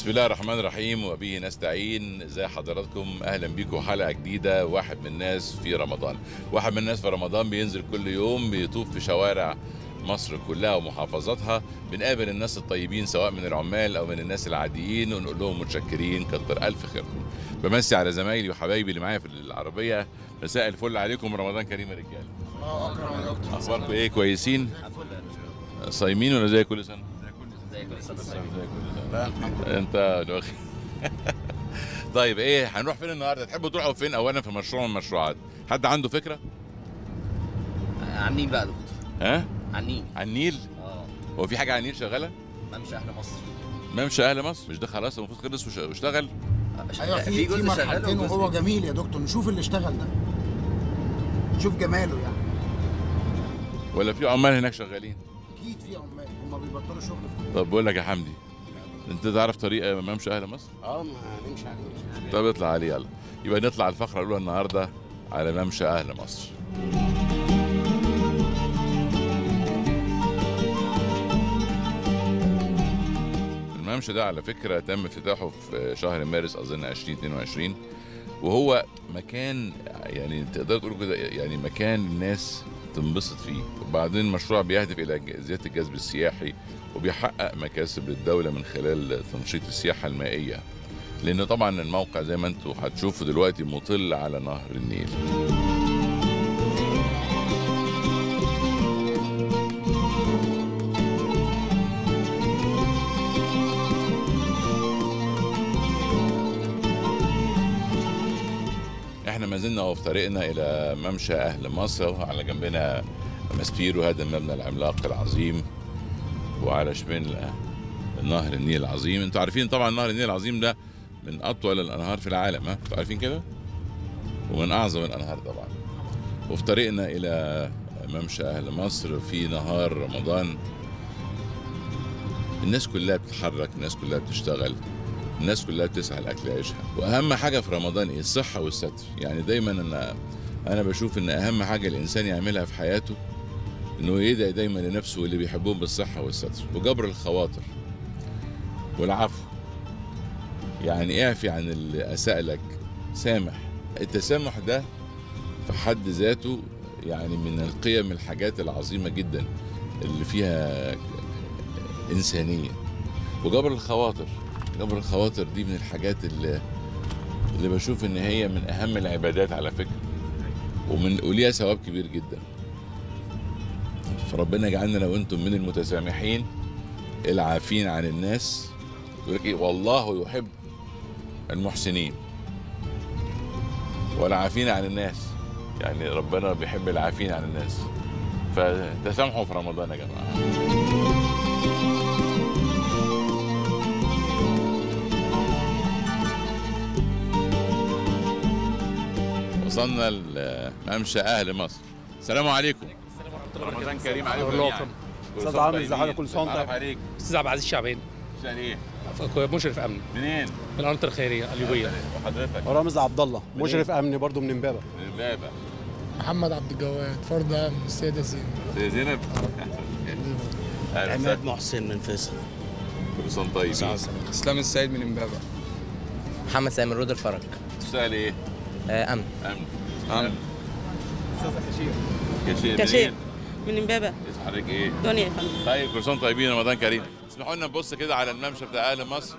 بسم الله الرحمن الرحيم وبه نستعين ازي حضراتكم اهلا بيكم حلقه جديده واحد من الناس في رمضان واحد من الناس في رمضان بينزل كل يوم بيطوف في شوارع مصر كلها ومحافظاتها بنقابل الناس الطيبين سواء من العمال او من الناس العاديين ونقول لهم متشكرين كتر الف خيركم بمسي على زمايلي وحبايبي اللي معايا في العربيه مساء الفل عليكم رمضان كريم يا رجاله الله اكرم يا دكتور اخباركم ايه كويسين صايمين ولا زي كل سنه زي كل سنه زي كل سنه لا الحمد لله انت واخد طيب ايه هنروح فين النهارده تحبوا تروحوا فين اولا في مشروع من المشروعات حد عنده فكره على النيل بقى يا دكتور ها على النيل على النيل اه هو في حاجه على النيل شغاله ممشى اهل مصر ممشى اهل مصر مش ده خلاص المفروض خلص وش- واشتغل ايوه في في جزء شغال مرحلتين وجزء وهو جميل يا دكتور نشوف اللي اشتغل ده شوف جماله يعني ولا في عمال هناك شغالين اكيد في عمال هم بيبطلوا شغل في طب بقول لك يا حمدي انت تعرف طريق ممشى اهل مصر اه ما هنمشي عليه طب اطلع عليه يلا يبقى نطلع الفقره الاولى النهارده على ممشى اهل مصر الممشى ده على فكره تم افتتاحه في شهر مارس اظن 2022 وهو مكان يعني تقدر تقول كده يعني مكان الناس تنبسط فيه وبعدين مشروع بيهدف الى ج- زياده الجذب السياحي وبيحقق مكاسب للدوله من خلال تنشيط السياحه المائيه لان طبعا الموقع زي ما انتم هتشوفوا دلوقتي مطل على نهر النيل احنا ما زلنا وفي طريقنا الى ممشى اهل مصر وعلى جنبنا ماسبيرو هذا المبنى العملاق العظيم وعلى شمال نهر النيل العظيم انتوا عارفين طبعا نهر النيل العظيم ده من اطول الانهار في العالم ها انتوا عارفين كده ومن اعظم الانهار طبعا وفي طريقنا الى ممشى اهل مصر في نهار رمضان الناس كلها بتتحرك الناس كلها بتشتغل الناس كلها بتسعى لاكل عيشها واهم حاجه في رمضان ايه الصحه والستر يعني دايما انا انا بشوف ان اهم حاجه الانسان يعملها في حياته انه يدعي دايما لنفسه واللي بيحبهم بالصحه والستر وجبر الخواطر والعفو يعني اعفي عن اللي اساء لك سامح التسامح ده في حد ذاته يعني من القيم الحاجات العظيمه جدا اللي فيها انسانيه وجبر الخواطر جبر الخواطر دي من الحاجات اللي اللي بشوف ان هي من اهم العبادات على فكره ومن وليها ثواب كبير جدا فربنا يجعلنا لو انتم من المتسامحين العافين عن الناس يقول لك ايه والله يحب المحسنين والعافين عن الناس يعني ربنا بيحب العافين عن الناس فتسامحوا في رمضان يا جماعه وصلنا لممشى اهل مصر السلام عليكم رمضان كريم عليكم الله جميعا. يكرمك. كل أستاذ سنة عامر، طيبين. ازي حضرتك؟ كل سنة وأنت تعرف طيب. عليك استاذ عبد العزيز شعبان شال ايه مشرف امن منين من الانطره الخيريه اليوبيه وحضرتك رامز عبد الله مشرف امني برضو من امبابه من البابا محمد عبد الجواد فرد امن السيده زينب سيدة زينب أهلا وسهلا. عماد محسن من فيصل كل سنه طيبين اسلام السيد من امبابه محمد سامي رود الفرج تشتغل ايه؟ آه امن امن امن كاشير كاشير منين؟ من امبابه اسم حضرتك ايه؟ دنيا يا فندم طيب كل سنه طيبين رمضان كريم اسمحوا لنا نبص كده على الممشى بتاع اهل مصر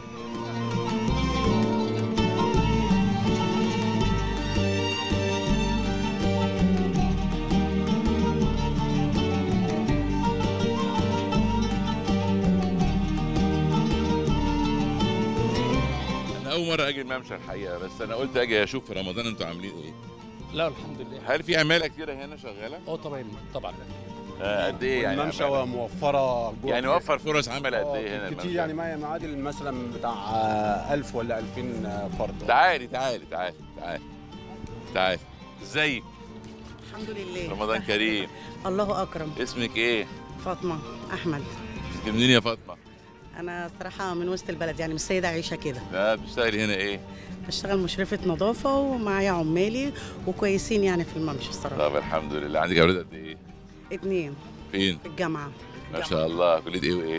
انا اول مره اجي الممشى الحقيقه بس انا قلت اجي اشوف في رمضان انتوا عاملين ايه لا الحمد لله هل في عماله كتيره هنا شغاله اه طبعا طبعا آه، قد ايه يعني الممشى عمالة؟ موفره جوه يعني وفر فرص عمل قد آه، ايه هنا كتير الممشى؟ يعني ما معادل مثلا بتاع آه، 1000 ولا 2000 فرد تعالي تعالي تعالي تعالي تعالي ازيك الحمد لله رمضان كريم الله اكرم اسمك ايه فاطمه احمد انت منين يا فاطمه انا صراحه من وسط البلد يعني من السيده عيشه كده لا بتشتغلي هنا ايه بشتغل مشرفه نظافه ومعايا عمالي وكويسين يعني في الممشى الصراحه طب الحمد لله عندك اولاد قد ايه اتنين فين في الجامعه ما شاء الله كليه ايه وايه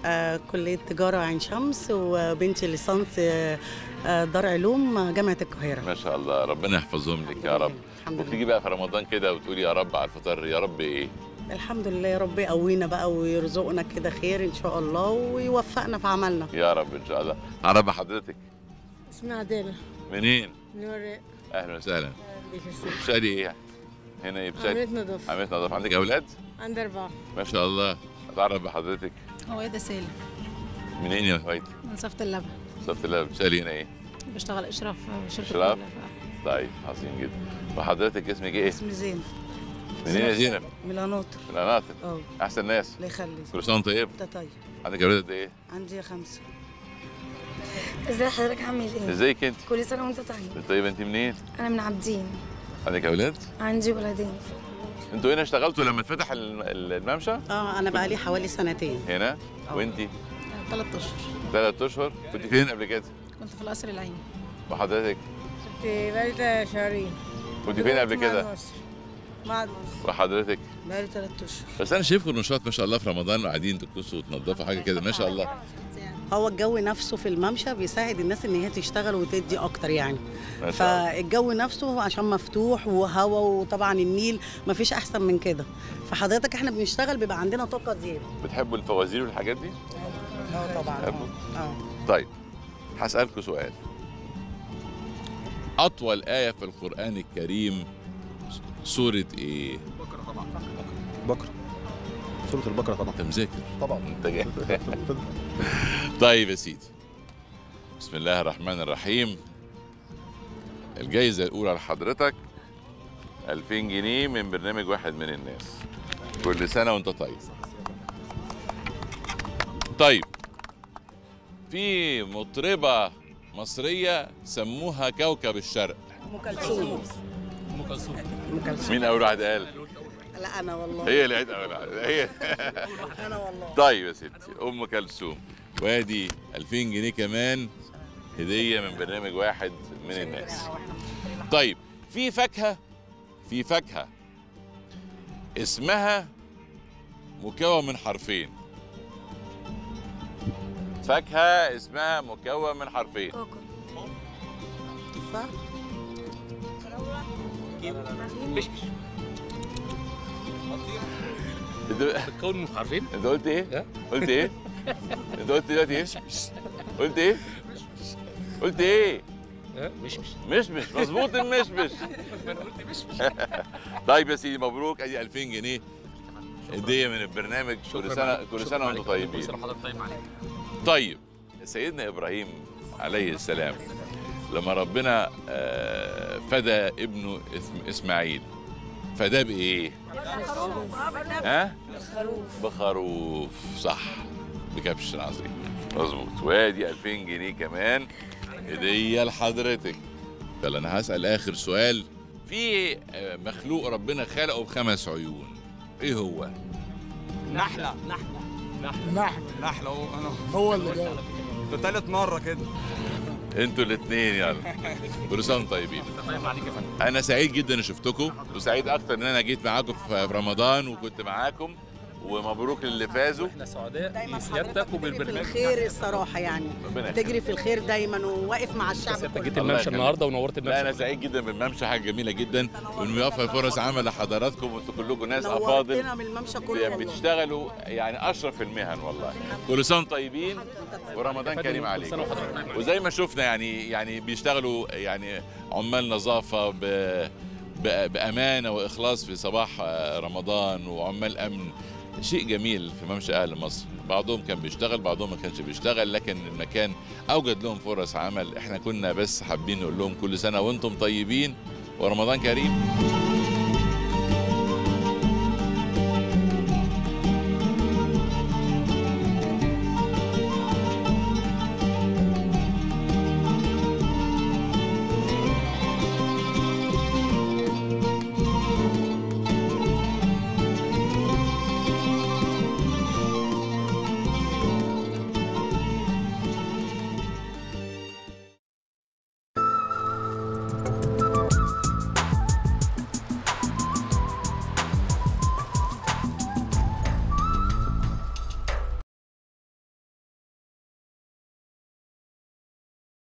آه كليه تجاره عين شمس وبنتي ليسانس آه آه، دار علوم جامعه القاهره ما شاء الله ربنا يحفظهم لك يا رب الحمد وبتيجي لله بقى في رمضان كده وتقولي يا رب على الفطار يا رب ايه الحمد لله يا رب يقوينا بقى ويرزقنا كده خير ان شاء الله ويوفقنا في عملنا يا رب ان شاء الله عرب حضرتك اسمها عدالة منين نور اهلا وسهلا بتشتغلي ايه هنا ايه بتشتغلي عملت نظافة عملت نظافه عندك اولاد عندي أربعة ما شاء الله اتعرف بحضرتك هويدا سالم منين يا هوايتي من صفة اللبن صفت الله بتشتغلي هنا ايه بشتغل اشراف في شركة إشراف؟ اللبن. طيب عظيم جدا وحضرتك اسمك ايه اسمي زين منين يا زينب ميلانوت من القناطر اه احسن ناس الله يخليك كل سنه وانت طيب انت طيب عندك اولاد قد ايه عندي خمسه ازاي حضرتك عامل ايه؟ ازيك انت كل سنة وانت طيب طيب انت منين أنا من عابدين عندك اولاد عندي ولدين انتوا هنا اشتغلتوا لما اتفتح الم- الممشى اه انا بقى لي حوالي سنتين هنا وانت ثلاث اشهر ثلاث اشهر كنت فين قبل كده كنت في القصر العيني وحضرتك كنت بقالي شهرين كنت فين قبل كده بعد مصر وحضرتك بقى لي ثلاث اشهر بس انا شايفكم نشاط ما شاء الله في رمضان وقاعدين تكنسوا وتنظفوا حاجه كده ما شاء الله هو الجو نفسه في الممشى بيساعد الناس ان هي تشتغل وتدي اكتر يعني ما شاء الله فالجو نفسه عشان مفتوح وهوا وطبعا النيل مفيش احسن من كده فحضرتك احنا بنشتغل بيبقى عندنا طاقه زياده بتحبوا الفوازير والحاجات دي اه طبعا بتحبوا؟ اه اه طيب هسألكوا سؤال أطول آية في القرآن الكريم سورة إيه؟ بكرة سورة البقرة طبعا أنت مذاكر طبعا أنت جاي طيب يا سيدي بسم الله الرحمن الرحيم الجايزة الأولى لحضرتك 2000 جنيه من برنامج واحد من الناس كل سنة وأنت طيب طيب في مطربة مصرية سموها كوكب الشرق ام كلثوم ام كلثوم ام كلثوم مين أول واحد قال؟ لا انا والله هي اللي عيد أول واحد هي انا والله طيب يا ستي ام كلثوم وادي 2000 جنيه كمان هديه من برنامج واحد من الناس طيب في فاكهه في فاكهه اسمها مكون من حرفين فاكهه اسمها مكون من حرفين كوكو تفاح مش انت بتكون من حرفين انت قلت ايه؟ ها؟ قلت ايه؟ انت قلت دلوقتي ايه؟ قلت ايه؟ قلت ايه؟ ها؟ مش مش مشمش مظبوط المشمش طيب يا سيدي مبروك ادي 2000 جنيه هديه من البرنامج كل سنه كل سنه وانتم كل طيبين سنه وحضرتك طيب عليك طيب سيدنا ابراهيم عليه السلام لما ربنا آه، فدى ابنه إسم- اسماعيل فداه بايه؟ ها؟ بخروف صح بكبش عظيم مظبوط وادي 2000 جنيه كمان هديه لحضرتك يلا انا هسال اخر سؤال في آه، مخلوق ربنا خلقه بخمس عيون ايه هو؟ نحلة نحلة نحن نحلة هو انا هو اللي جاوب ده تالت مرة كده انتوا الاثنين يلا كل سنه وانتم طيبين طيب عليك يا فندم انا سعيد جدا ان شفتكم وسعيد اكتر ان انا جيت معاكم في في رمضان وكنت معاكم ومبروك للي فازوا احنا سعداء دايما بسيادتك حضرتك بتجري في وبالبرنامج الخير الصراحه يعني ربنا بتجري في الخير دايما وواقف مع الشعب بس انت كله جيت الله الممشى يخليك. النهارده ونورت لا انا الممشى سعيد جدا بالممشى حاجه جميله جدا وانه يوفر فرص عمل لحضراتكم وانتوا كلكم ناس افاضل نورتنا من الممشى كله والله بتشتغلوا يعني اشرف المهن والله كل سنه وانتم طيبين ورمضان كريم كل سنه عليكم وحضرتك طيب وزي ما شفنا يعني يعني بيشتغلوا يعني عمال نظافه ب ب- بامانه واخلاص في صباح آه، رمضان وعمال امن شيء جميل في ممشى اهل مصر بعضهم كان بيشتغل بعضهم ما كانش بيشتغل لكن المكان اوجد لهم فرص عمل احنا كنا بس حابين نقول لهم كل سنه وانتم طيبين ورمضان كريم